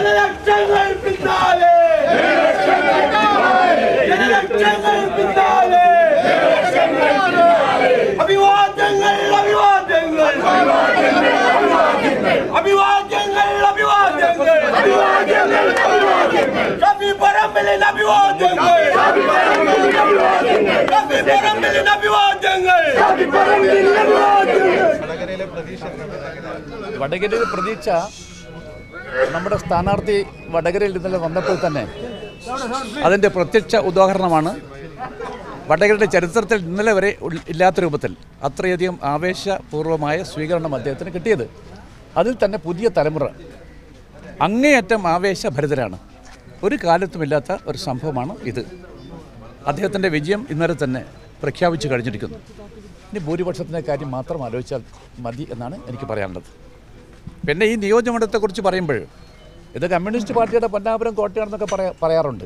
ജനലക്ഷങ്ങൾ പിന്നാലെ ജനലക്ഷങ്ങൾ പിന്നാലെ അഭിവാദ്യങ്ങൾ അഭിവാദ്യങ്ങൾ അഭിവാദ്യങ്ങൾ അഭിവാദ്യങ്ങൾ ഷഫി പറമ്പിലിന് അഭിവാദ്യങ്ങൾ ഷഫി പറമ്പിലിന് അഭിവാദ്യങ്ങൾ വടകരയിൽ പ്രതീക്ഷ നമ്മുടെ സ്ഥാനാർത്ഥി വടകരയിൽ ഇന്നലെ വന്നപ്പോൾ തന്നെ അതിൻ്റെ പ്രത്യക്ഷ ഉദാഹരണമാണ് വടകരയുടെ ചരിത്രത്തിൽ ഇന്നലെ വരെ ഉൾ- ഇല്ലാത്ത രൂപത്തിൽ അത്രയധികം ആവേശപൂർവമായ സ്വീകരണം അദ്ദേഹത്തിന് കിട്ടിയത് അതിൽ തന്നെ പുതിയ തലമുറ അങ്ങേയറ്റം ആവേശഭരിതരാണ് ഒരു കാലത്തുമില്ലാത്ത ഒരു സംഭവമാണ് ഇത് അദ്ദേഹത്തിൻ്റെ വിജയം ഇന്നലെ തന്നെ പ്രഖ്യാപിച്ചു കഴിഞ്ഞിരിക്കുന്നു ഇനി ഭൂരിപക്ഷത്തിൻ്റെ കാര്യം മാത്രം ആലോചിച്ചാൽ മതി എന്നാണ് എനിക്ക് പറയാനുള്ളത് പിന്നെ ഈ നിയോജകമണ്ഡലത്തെക്കുറിച്ച് പറയുമ്പോൾ ഇത് കമ്മ്യൂണിസ്റ്റ് പാർട്ടിയുടെ പൊന്നാപുരം കോട്ടയാണെന്നൊക്കെ പറയാ പറയാറുണ്ട്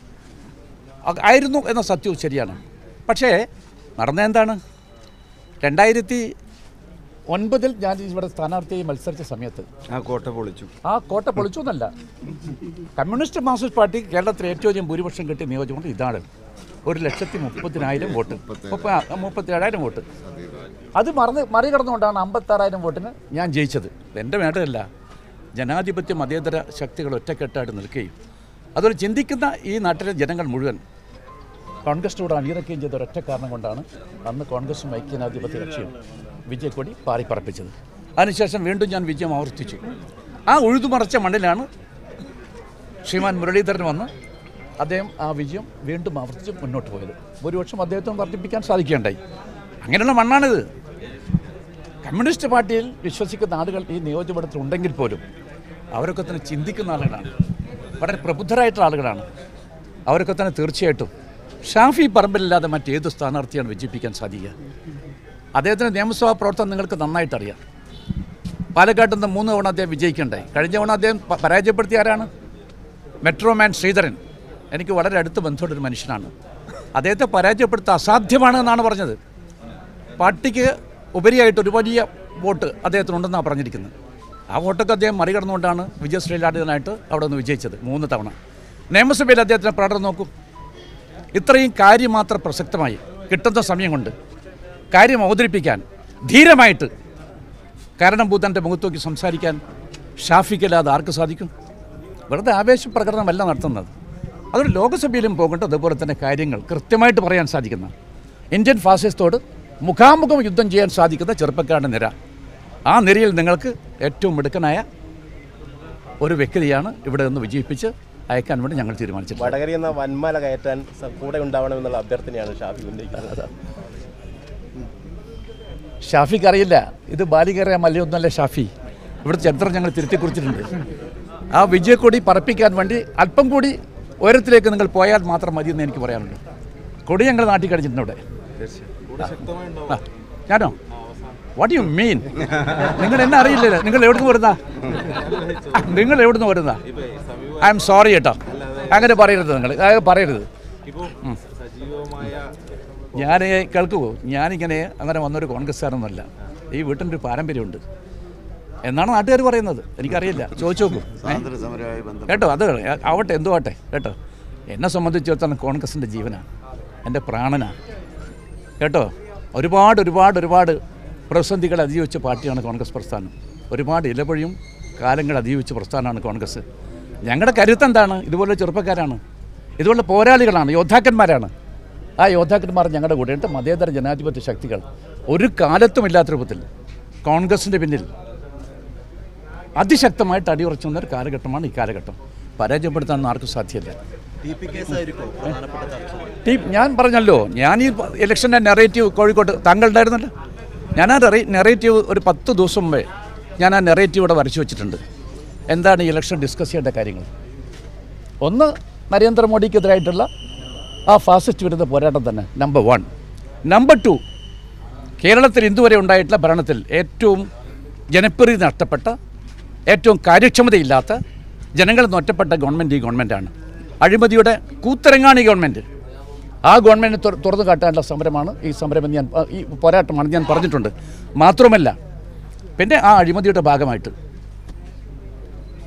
അ- ആയിരുന്നു എന്ന സത്യവും ശരിയാണ് പക്ഷേ നടന്ന എന്താണ് രണ്ടായിരത്തി ഒൻപതിൽ ഞാൻ ഇവിടെ സ്ഥാനാർത്ഥിയായി മത്സരിച്ച സമയത്ത് ആ കോട്ട പൊളിച്ചു ആ കോട്ട പൊളിച്ചു എന്നല്ല കമ്മ്യൂണിസ്റ്റ് മാർക്സിസ്റ്റ് പാർട്ടി കേരളത്തിൽ ഏറ്റവും അധികം ഭൂരിപക്ഷം കിട്ടിയ നിയോജകമണ്ഡലം ഇതാണ് ഒരു ലക്ഷത്തി മുപ്പതിനായിരം വോട്ട് മുപ്പ- മുപ്പത്തിയേഴായിരം വോട്ട് അത് മറന്ന് മറികടന്നുകൊണ്ടാണ് അമ്പത്താറായിരം വോട്ടിന് ഞാൻ ജയിച്ചത് എൻ്റെ നേട്ടമല്ല ജനാധിപത്യ മതേതര ശക്തികൾ ഒറ്റക്കെട്ടായിട്ട് നിൽക്കുകയും അതുപോലെ ചിന്തിക്കുന്ന ഈ നാട്ടിലെ ജനങ്ങൾ മുഴുവൻ കോൺഗ്രസിനോട് അണിയിറക്കുകയും ചെയ്ത ഒരൊറ്റ കാരണം കൊണ്ടാണ് അന്ന് കോൺഗ്രസും ഐക്യജനാധിപത്യ കക്ഷിയും വിജയക്കൊടി പാറിപ്പറപ്പിച്ചത് അതിനുശേഷം വീണ്ടും ഞാൻ വിജയം ആവർത്തിച്ചു ആ ഉഴുതുമറച്ച മണ്ണിലാണ് ശ്രീമാൻ മുരളീധരൻ വന്ന് അദ്ദേഹം ആ വിജയം വീണ്ടും ആവർത്തിച്ച് മുന്നോട്ട് പോയത് ഭൂരിപക്ഷം അദ്ദേഹത്തിന് വർദ്ധിപ്പിക്കാൻ സാധിക്കുകയുണ്ടായി അങ്ങനെയുള്ള മണ്ണാണിത് കമ്മ്യൂണിസ്റ്റ് പാർട്ടിയിൽ വിശ്വസിക്കുന്ന ആളുകൾ ഈ നിയോജകമണ്ഡലത്തിൽ ഉണ്ടെങ്കിൽ പോലും അവരൊക്കെ തന്നെ ചിന്തിക്കുന്ന ആളുകളാണ് വളരെ പ്രബുദ്ധരായിട്ടുള്ള ആളുകളാണ് അവരൊക്കെ തന്നെ തീർച്ചയായിട്ടും ഷാഫി പറമ്പിലില്ലാതെ മറ്റേത് സ്ഥാനാർത്ഥിയാണ് വിജയിപ്പിക്കാൻ സാധിക്കുക അദ്ദേഹത്തിൻ്റെ നിയമസഭാ പ്രവർത്തനം നിങ്ങൾക്ക് നന്നായിട്ട് അറിയാം പാലക്കാട്ട് നിന്ന് മൂന്ന് തവണ അദ്ദേഹം വിജയിക്കണ്ടായി കഴിഞ്ഞ തവണ അദ്ദേഹം പ- പരാജയപ്പെടുത്തിയ ആരാണ് മെട്രോമാൻ ശ്രീധരൻ എനിക്ക് വളരെ അടുത്ത ബന്ധമുള്ള ഒരു മനുഷ്യനാണ് അദ്ദേഹത്തെ പരാജയപ്പെടുത്താൻ അസാധ്യമാണ് എന്നാണ് പറഞ്ഞത് പാർട്ടിക്ക് ഉപരിയായിട്ട് ഒരു വലിയ വോട്ട് അദ്ദേഹത്തിനുണ്ടെന്നാണ് പറഞ്ഞിരിക്കുന്നത് ആ വോട്ടൊക്കെ അദ്ദേഹം മറികടന്നുകൊണ്ടാണ് വിജയശ്രീലാടിതനായിട്ട് അവിടെ നിന്ന് വിജയിച്ചത് മൂന്ന് തവണ നിയമസഭയിൽ അദ്ദേഹത്തിൻ്റെ പ്രകടനം നോക്കും ഇത്രയും കാര്യമാത്ര പ്രസക്തമായി കിട്ടുന്ന സമയം കൊണ്ട് കാര്യം അവതരിപ്പിക്കാൻ ധീരമായിട്ട് കാരണം ഭൂതൻ്റെ മുഖത്ത് നോക്കി സംസാരിക്കാൻ ഷാഫിക്കല്ലാതെ ആർക്ക് സാധിക്കും വെറുതെ ആവേശ പ്രകടനമല്ല നടത്തുന്നത് അതൊരു ലോകസഭയിലും പോകേണ്ട അതുപോലെ തന്നെ കാര്യങ്ങൾ കൃത്യമായിട്ട് പറയാൻ സാധിക്കുന്ന ഇന്ത്യൻ ഫാസിസ്റ്റോട് മുഖാമുഖം യുദ്ധം ചെയ്യാൻ സാധിക്കുന്ന ചെറുപ്പക്കാരുടെ നിര ആ നിരയിൽ നിങ്ങൾക്ക് ഏറ്റവും മിടുക്കനായ ഒരു വ്യക്തിയാണ് ഇവിടെ നിന്ന് വിജയിപ്പിച്ച് അയക്കാൻ വേണ്ടി ഞങ്ങൾ തീരുമാനിച്ചത് വടകരയിൽ നിന്ന് വൻമല കയറ്റാൻ സ- കൂടെ ഉണ്ടാവണമെന്നുള്ള അഭ്യർത്ഥനയാണ് ഷാഫി ഉന്നയിക്കുന്നത് ഷാഫിക്ക് അറിയില്ല ഇത് ബാലികേറിയ മല്ലയൊന്നുമല്ല ഷാഫി ഇവിടുത്തെ ചരിത്രം ഞങ്ങൾ തിരുത്തി കുറിച്ചിട്ടുണ്ട് ആ വിജയക്കൊടി പറപ്പിക്കാൻ വേണ്ടി അല്പം കൂടി ഉയരത്തിലേക്ക് നിങ്ങൾ പോയാൽ മാത്രം മതി എന്ന് എനിക്ക് പറയാനുണ്ട് കൊടി ഞങ്ങൾ നാട്ടിൽ കഴിഞ്ഞിട്ടുണ്ട് ഇവിടെ ആ, ഞാനോ വാട്ട് യു മീൻ നിങ്ങൾ എന്നെ അറിയില്ലല്ലോ നിങ്ങൾ എവിടുന്ന് വരുന്ന നിങ്ങൾ എവിടുന്ന് വരുന്ന ഐ എം സോറി കേട്ടോ അങ്ങനെ പറയരുത് നിങ്ങൾ അത് പറയരുത് ഉം. ഞാൻ കേൾക്കുമോ ഞാനിങ്ങനെ അങ്ങനെ വന്നൊരു കോൺഗ്രസ്സുകാരൊന്നുമല്ല ഈ വീട്ടിൻ്റെ ഒരു പാരമ്പര്യമുണ്ട് എന്നാണ് നാട്ടുകാർ പറയുന്നത് എനിക്കറിയില്ല ചോദിച്ചു നോക്കൂ ഏ? സമരവുമായി ബന്ധപ്പെട്ട് കേട്ടോ അത് ആവട്ടെ എന്തോ ആട്ടെ കേട്ടോ എന്നെ സംബന്ധിച്ചിടത്തോളം കോൺഗ്രസിൻ്റെ ജീവനാണ് എൻ്റെ പ്രാണനാണ് കേട്ടോ ഒരുപാട് ഒരുപാട് ഒരുപാട് പ്രതിസന്ധികൾ അതിജീവിച്ച പാർട്ടിയാണ് കോൺഗ്രസ് പ്രസ്ഥാനം ഒരുപാട് ഇലപൊഴിയും കാലങ്ങൾ അതിജീവിച്ച പ്രസ്ഥാനമാണ് കോൺഗ്രസ് ഞങ്ങളുടെ കരുത്ത് എന്താണ് ഇതുപോലെ ചെറുപ്പക്കാരാണ് ഇതുപോലെ പോരാളികളാണ് യോദ്ധാക്കന്മാരാണ് ആ യോദ്ധാക്കന്മാർ ഞങ്ങളുടെ കൂടെ ഉണ്ട് മതേതര ജനാധിപത്യ ശക്തികൾ ഒരു കാലത്തും ഇല്ലാത്ത രൂപത്തിൽ കോൺഗ്രസിൻ്റെ പിന്നിൽ അതിശക്തമായിട്ട് അടിയുറച്ചു നിന്ന ഒരു കാലഘട്ടമാണ് ഈ കാലഘട്ടം പരാജയപ്പെടുത്താനൊന്നും ആർക്കും സാധ്യമല്ല ടി പി കേസായിരിക്കും പ്രധാനപ്പെട്ട ചർച്ച ടീം ഞാൻ പറഞ്ഞല്ലോ ഞാൻ ഈ ഇലക്ഷൻ്റെ നെറേറ്റീവ് കോഴിക്കോട്ട് താങ്കൾ ഉണ്ടായിരുന്നല്ലോ ഞാൻ ആ നെറേറ്റീവ് ഒരു പത്ത് ദിവസം മുമ്പേ ഞാൻ ആ നെറേറ്റീവ് ഇവിടെ വരച്ചു വെച്ചിട്ടുണ്ട് എന്താണ് ഈ ഇലക്ഷൻ ഡിസ്കസ് ചെയ്യേണ്ട കാര്യങ്ങൾ ഒന്ന് നരേന്ദ്രമോദിക്കെതിരായിട്ടുള്ള ആ ഫാസിസ്റ്റ് വിരുദ്ധ പോരാട്ടം തന്നെ നമ്പർ വൺ നമ്പർ ടു കേരളത്തിൽ ഇതുവരെ ഉണ്ടായിട്ടുള്ള ഭരണത്തിൽ ഏറ്റവും ജനപ്രീതി നഷ്ടപ്പെട്ട ഏറ്റവും കാര്യക്ഷമതയില്ലാത്ത ജനങ്ങളിൽ നിന്ന് ഒറ്റപ്പെട്ട ഗവൺമെൻറ് ഈ ഗവൺമെൻറ്റാണ് അഴിമതിയുടെ കൂത്തരങ്ങാണ് ഈ ഗവൺമെൻറ് ആ ഗവൺമെൻറ് തുറന്നു കാട്ടാനുള്ള സമരമാണ് ഈ സമരം എന്ന് ഞാൻ ആ, ഈ പോരാട്ടമാണ് ഞാൻ പറഞ്ഞിട്ടുണ്ട് മാത്രമല്ല പിന്നെ ആ അഴിമതിയുടെ ഭാഗമായിട്ട്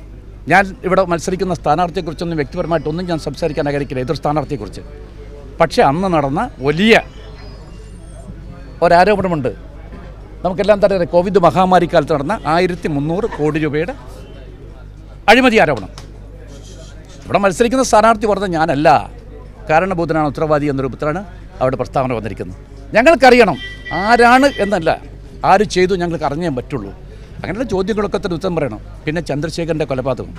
ഞാൻ ഇവിടെ മത്സരിക്കുന്ന സ്ഥാനാർത്ഥിയെക്കുറിച്ചൊന്നും വ്യക്തിപരമായിട്ടൊന്നും ഞാൻ സംസാരിക്കാൻ ആഗ്രഹിക്കില്ല എതിർ സ്ഥാനാർത്ഥിയെക്കുറിച്ച് പക്ഷേ അന്ന് നടന്ന വലിയ ഒരാരോപണമുണ്ട് നമുക്കെല്ലാം തന്നെ അറിയാം കോവിഡ് മഹാമാരിക്കാലത്ത് നടന്ന ആയിരത്തി മുന്നൂറ് കോടി രൂപയുടെ അഴിമതി ആരോപണം ഇവിടെ മത്സരിക്കുന്ന സ്ഥാനാർത്ഥി പറഞ്ഞ ഞാനല്ല കാരണബോധനാണ് ഉത്തരവാദി എന്നൊരു ഉത്തരമാണ് അവിടെ പ്രസ്താവന വന്നിരിക്കുന്നത് ഞങ്ങൾക്കറിയണം ആരാണ് എന്നല്ല ആര് ചെയ്തു ഞങ്ങൾക്ക് അറിഞ്ഞേ പറ്റുള്ളൂ അങ്ങനെയുള്ള ചോദ്യങ്ങളൊക്കെ തന്നെ ഉത്തരം പറയണം പിന്നെ ചന്ദ്രശേഖരൻ്റെ കൊലപാതകം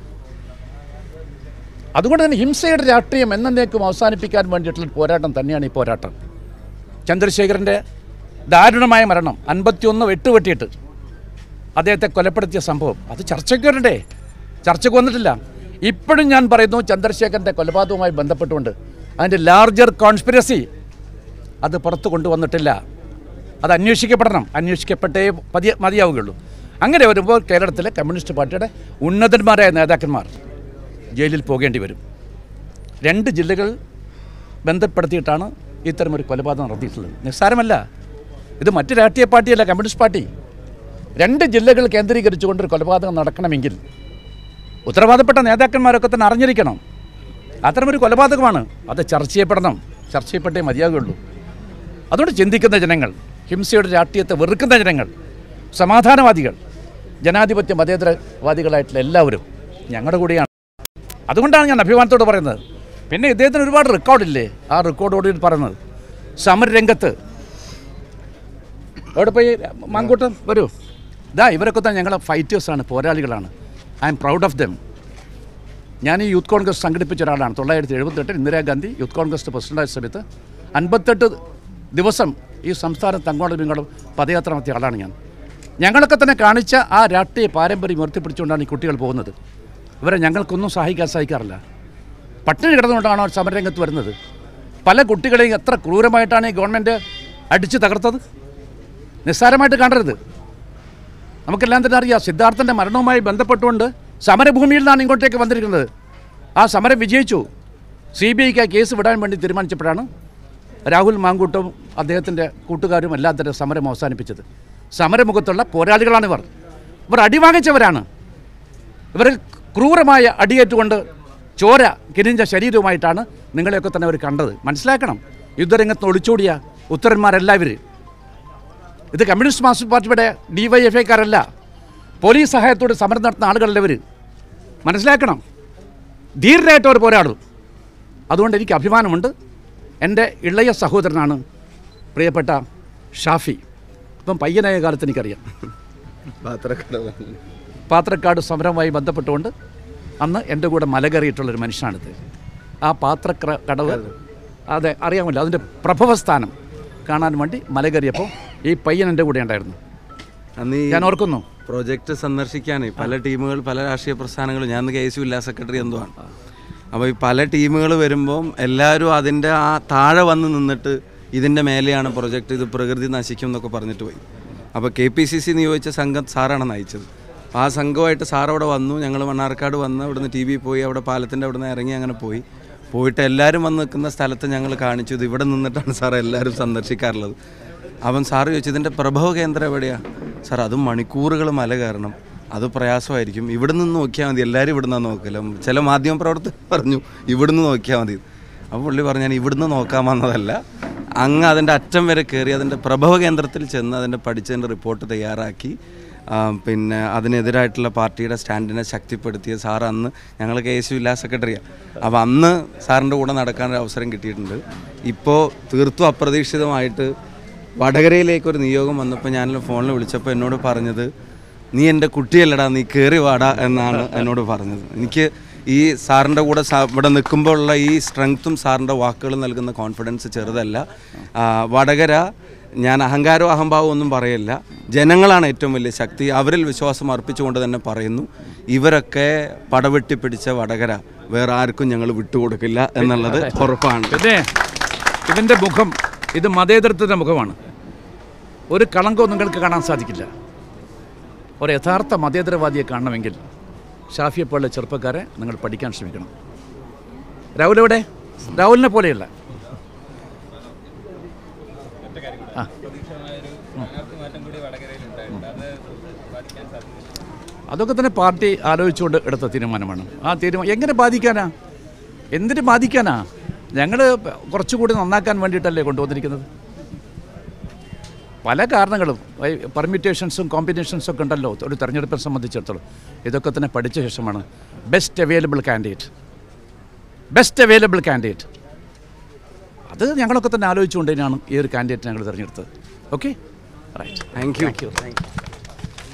അതുകൊണ്ട് തന്നെ ഹിംസയുടെ രാഷ്ട്രീയം എന്നേക്കും അവസാനിപ്പിക്കാൻ വേണ്ടിയിട്ടുള്ള ഒരു പോരാട്ടം തന്നെയാണ് ഈ പോരാട്ടം ചന്ദ്രശേഖരൻ്റെ ദാരുണമായ മരണം അൻപത്തിയൊന്ന് വെട്ടുവെട്ടിയിട്ട് അദ്ദേഹത്തെ കൊലപ്പെടുത്തിയ സംഭവം അത് ചർച്ചയ്ക്ക് വരണ്ടേ ചർച്ചയ്ക്ക് വന്നിട്ടില്ല ഇപ്പോഴും ഞാൻ പറയുന്നു ചന്ദ്രശേഖരൻ്റെ കൊലപാതകവുമായി ബന്ധപ്പെട്ടുകൊണ്ട് അതിൻ്റെ ലാർജർ കോൺസ്പിരസി അത് പുറത്തു കൊണ്ടുവന്നിട്ടില്ല അത് അന്വേഷിക്കപ്പെടണം അന്വേഷിക്കപ്പെട്ടേ മതി മതിയാവുകയുള്ളൂ അങ്ങനെ വരുമ്പോൾ കേരളത്തിലെ കമ്മ്യൂണിസ്റ്റ് പാർട്ടിയുടെ ഉന്നതന്മാരായ നേതാക്കന്മാർ ജയിലിൽ പോകേണ്ടി വരും രണ്ട് ജില്ലകൾ ബന്ധപ്പെടുത്തിയിട്ടാണ് ഇത്തരമൊരു കൊലപാതകം നടത്തിയിട്ടുള്ളത് നിസ്സാരമല്ല ഇത് മറ്റ് രാഷ്ട്രീയ പാർട്ടിയല്ല കമ്മ്യൂണിസ്റ്റ് പാർട്ടി രണ്ട് ജില്ലകൾ കേന്ദ്രീകരിച്ചുകൊണ്ട് ഒരു കൊലപാതകം നടക്കണമെങ്കിൽ ഉത്തരവാദപ്പെട്ട നേതാക്കന്മാരൊക്കെ തന്നെ അറിഞ്ഞിരിക്കണം അത്തരമൊരു കൊലപാതകമാണ് അത് ചർച്ച ചെയ്യപ്പെടണം ചർച്ച ചെയ്യപ്പെട്ടേ മതിയാകുകയുള്ളൂ അതുകൊണ്ട് ചിന്തിക്കുന്ന ജനങ്ങൾ ഹിംസയുടെ രാഷ്ട്രീയത്തെ വെറുക്കുന്ന ജനങ്ങൾ സമാധാനവാദികൾ ജനാധിപത്യ മതേതരവാദികളായിട്ടുള്ള എല്ലാവരും ഞങ്ങളുടെ കൂടെയാണ് അതുകൊണ്ടാണ് ഞാൻ അഭിമാനത്തോട് പറയുന്നത് പിന്നെ ഇദ്ദേഹത്തിന് ഒരുപാട് റെക്കോർഡില്ലേ ആ റെക്കോർഡോട് പറയുന്നത് സമരരംഗത്ത് എവിടെ പോയി മാങ്കൂട്ടം വരൂ ഇതാ ഇവരൊക്കെ തന്നെ ഞങ്ങളെ ഫൈറ്റേഴ്സാണ് പോരാളികളാണ് I am proud of them ഞാൻ ഈ യൂത്ത് കോൺഗ്രസ് സംഘടിപ്പിച്ച ഒരാളാണ് തൊള്ളായിരത്തി എഴുപത്തെട്ടിൽ ഇന്ദിരാഗാന്ധി യൂത്ത് കോൺഗ്രസ് പ്രസിഡൻ്റായ സമയത്ത് അൻപത്തെട്ട് ദിവസം ഈ സംസ്ഥാനത്ത് അങ്ങോട്ടും ഇങ്ങോട്ടും പദയാത്ര നടത്തിയ ആളാണ് ഞാൻ ഞങ്ങളൊക്കെ തന്നെ കാണിച്ച ആ രാഷ്ട്രീയ പാരമ്പര്യം ഉയർത്തിപ്പിടിച്ചുകൊണ്ടാണ് ഈ കുട്ടികൾ പോകുന്നത് ഇവരെ ഞങ്ങൾക്കൊന്നും സഹായിക്കാൻ സഹായിക്കാറില്ല പട്ടിണി കിടന്നുകൊണ്ടാണോ സമരരംഗത്ത് വരുന്നത് പല കുട്ടികളെയും എത്ര ക്രൂരമായിട്ടാണ് ഈ ഗവൺമെൻറ് അടിച്ചു തകർത്തത് നിസ്സാരമായിട്ട് കാണരുത് നമുക്കെല്ലാം തന്നെ അറിയാം സിദ്ധാർത്ഥൻ്റെ മരണവുമായി ബന്ധപ്പെട്ടുകൊണ്ട് സമരഭൂമിയിൽ നിന്നാണ് ഇങ്ങോട്ടേക്ക് വന്നിരിക്കുന്നത് ആ സമരം വിജയിച്ചു സി ബി ഐക്ക് ആ കേസ് വിടാൻ വേണ്ടി തീരുമാനിച്ചപ്പോഴാണ് രാഹുൽ മാങ്കൂട്ടവും അദ്ദേഹത്തിൻ്റെ കൂട്ടുകാരും എല്ലാം തന്നെ സമരം അവസാനിപ്പിച്ചത് സമരമുഖത്തുള്ള പോരാളികളാണിവർ ഇവർ അടിവാങ്ങിച്ചവരാണ് ഇവർ ക്രൂരമായ അടിയേറ്റുകൊണ്ട് ചോര കിരിഞ്ഞ ശരീരവുമായിട്ടാണ് നിങ്ങളെയൊക്കെ തന്നെ അവർ കണ്ടത് മനസ്സിലാക്കണം യുദ്ധരംഗത്ത് ഒളിച്ചോടിയ ഉത്തരന്മാരെല്ലാവരും ഇത് കമ്മ്യൂണിസ്റ്റ് മാർക്സിസ്റ്റ് പാർട്ടിയുടെ ഡി വൈ എഫ് ഐക്കാരല്ല പോലീസ് സഹായത്തോടെ സമരം നടത്തുന്ന ആളുകളല്ല ഇവർ മനസ്സിലാക്കണം ധീരരായിട്ടവർ പോരാടും അതുകൊണ്ട് എനിക്ക് അഭിമാനമുണ്ട് എൻ്റെ ഇളയ സഹോദരനാണ് പ്രിയപ്പെട്ട ഷാഫി ഇപ്പം പയ്യനായ കാലത്ത് എനിക്കറിയാം പാത്രക്കടവ് പാത്രക്കാട് സമരവുമായി ബന്ധപ്പെട്ടുകൊണ്ട് അന്ന് എൻ്റെ കൂടെ മലകയറിയിട്ടുള്ളൊരു മനുഷ്യനാണിത് ആ പാത്രക്ര കടവ് അതെ അറിയാമല്ലോ അതിൻ്റെ പ്രഭവസ്ഥാനം കാണാൻ വേണ്ടി മലകയറിയപ്പോൾ ഈ പയ്യൻ എൻ്റെ കൂടെ ഉണ്ടായിരുന്നു അന്ന് ഈ ഞാൻ ഓർക്കുന്നു പ്രൊജക്ട് സന്ദർശിക്കാനേ പല ടീമുകൾ പല രാഷ്ട്രീയ പ്രസ്ഥാനങ്ങളും ഞാൻ കെ എസ് യു ജില്ലാ സെക്രട്ടറി എന്തോ ആണ് അപ്പോൾ ഈ പല ടീമുകൾ വരുമ്പം എല്ലാവരും അതിൻ്റെ ആ താഴെ വന്ന് നിന്നിട്ട് ഇതിൻ്റെ മേലെയാണ് പ്രൊജക്ട് ഇത് പ്രകൃതി നശിക്കും എന്നൊക്കെ പറഞ്ഞിട്ട് പോയി അപ്പോൾ കെ പി സി സി നിയോഗിച്ച സംഘം സാറാണ് നയിച്ചത് ആ സംഘമായിട്ട് സാർ അവിടെ വന്നു ഞങ്ങൾ മണ്ണാർക്കാട് വന്ന് ഇവിടുന്ന് ടി വി പോയി അവിടെ പാലത്തിൻ്റെ അവിടെ നിന്ന് ഇറങ്ങി അങ്ങനെ പോയി പോയിട്ട് എല്ലാവരും വന്ന് നിൽക്കുന്ന സ്ഥലത്ത് ഞങ്ങൾ കാണിച്ചു ഇത് ഇവിടെ നിന്നിട്ടാണ് സാർ എല്ലാവരും സന്ദർശിക്കാറുള്ളത് അവൻ സാറ് ചോദിച്ചു ഇതിൻ്റെ പ്രഭവ കേന്ദ്രം എവിടെയാണ് സാർ അത് മണിക്കൂറുകൾ മല കയറണം അത് പ്രയാസമായിരിക്കും ഇവിടെ നിന്ന് നോക്കിയാൽ മതി എല്ലാവരും ഇവിടെ നിന്നാണ് നോക്കില്ല ചില മാധ്യമ പ്രവർത്തകർ പറഞ്ഞു ഇവിടുന്ന് നോക്കിയാൽ മതി അപ്പോൾ പുള്ളി പറഞ്ഞു ഞാൻ ഇവിടുന്ന് നോക്കാൻ വന്നതല്ല അങ്ങ് അതിൻ്റെ അറ്റം വരെ കയറി അതിൻ്റെ പ്രഭവ കേന്ദ്രത്തിൽ ചെന്ന് അതിൻ്റെ പഠിച്ചതിൻ്റെ റിപ്പോർട്ട് തയ്യാറാക്കി ആ, പിന്നെ അതിനെതിരായിട്ടുള്ള പാർട്ടിയുടെ സ്റ്റാൻഡിനെ ശക്തിപ്പെടുത്തിയ സാർ അന്ന് ഞങ്ങൾ കെ എസ് യു ജില്ലാ സെക്രട്ടറിയാണ് അപ്പോൾ അന്ന് സാറിൻ്റെ കൂടെ നടക്കാനൊരു അവസരം കിട്ടിയിട്ടുണ്ട് ഇപ്പോൾ തീർത്തും അപ്രതീക്ഷിതമായിട്ട് വടകരയിലേക്ക് ഒരു നിയോഗം വന്നപ്പോൾ ഞാൻ ഫോണിൽ വിളിച്ചപ്പോൾ എന്നോട് പറഞ്ഞത് നീ എൻ്റെ കുട്ടിയല്ലടാ നീ കയറി വാടാ എന്നാണ് എന്നോട് പറഞ്ഞത് എനിക്ക് ഈ സാറിൻ്റെ കൂടെ സാ- ഇവിടെ നിൽക്കുമ്പോഴുള്ള ഈ സ്ട്രെങ്ത്തും സാറിൻ്റെ വാക്കുകൾ നൽകുന്ന കോൺഫിഡൻസ് ചെറുതല്ല ആ, വടകര ഞാൻ അഹങ്കാരവും അഹംഭാവവും ഒന്നും പറയില്ല ജനങ്ങളാണ് ഏറ്റവും വലിയ ശക്തി അവരിൽ വിശ്വാസം അർപ്പിച്ചുകൊണ്ട് തന്നെ പറയുന്നു ഇവരൊക്കെ പടവെട്ടി പിടിച്ച വടകര വേറെ ആർക്കും ഞങ്ങൾ വിട്ടുകൊടുക്കില്ല എന്നുള്ളത് ഉറപ്പാണ് പിന്നെ ഇതിൻ്റെ മുഖം ഇത് മതേതരത്തിൻ്റെ മുഖമാണ് ഒരു കളങ്കവും നിങ്ങൾക്ക് കാണാൻ സാധിക്കില്ല ഒരു യഥാർത്ഥ മതേതരവാദിയെ കാണണമെങ്കിൽ ഷാഫിയെ പോലുള്ള ചെറുപ്പക്കാരെ നിങ്ങൾ പഠിക്കാൻ ശ്രമിക്കണം രാഹുൽ എവിടെ രാഹുലിനെ പോലെയല്ല ആ. അതൊക്കെ തന്നെ പാർട്ടി ആലോചിച്ചുകൊണ്ട് എടുത്ത തീരുമാനമാണ് ആ തീരുമാനം എങ്ങനെ ബാധിക്കാനാ എന്തിന് ബാധിക്കാനാ ഞങ്ങൾ കുറച്ചുകൂടി നന്നാക്കാൻ വേണ്ടിയിട്ടല്ലേ കൊണ്ടുവന്നിരിക്കുന്നത് പല കാരണങ്ങളും പെർമിറ്റേഷൻസും കോമ്പിനേഷൻസും ഒക്കെ ഉണ്ടല്ലോ ഒരു തെരഞ്ഞെടുപ്പിനെ സംബന്ധിച്ചിടത്തോളം ഇതൊക്കെ തന്നെ പഠിച്ച ശേഷമാണ് best available candidate best available candidate അത് ഞങ്ങളൊക്കെ തന്നെ ആലോചിച്ചുകൊണ്ട് തന്നെയാണ് ഈ ഒരു കാൻഡിഡേറ്റ് ഞങ്ങൾ തിരഞ്ഞെടുത്തത് okay right thank you thank U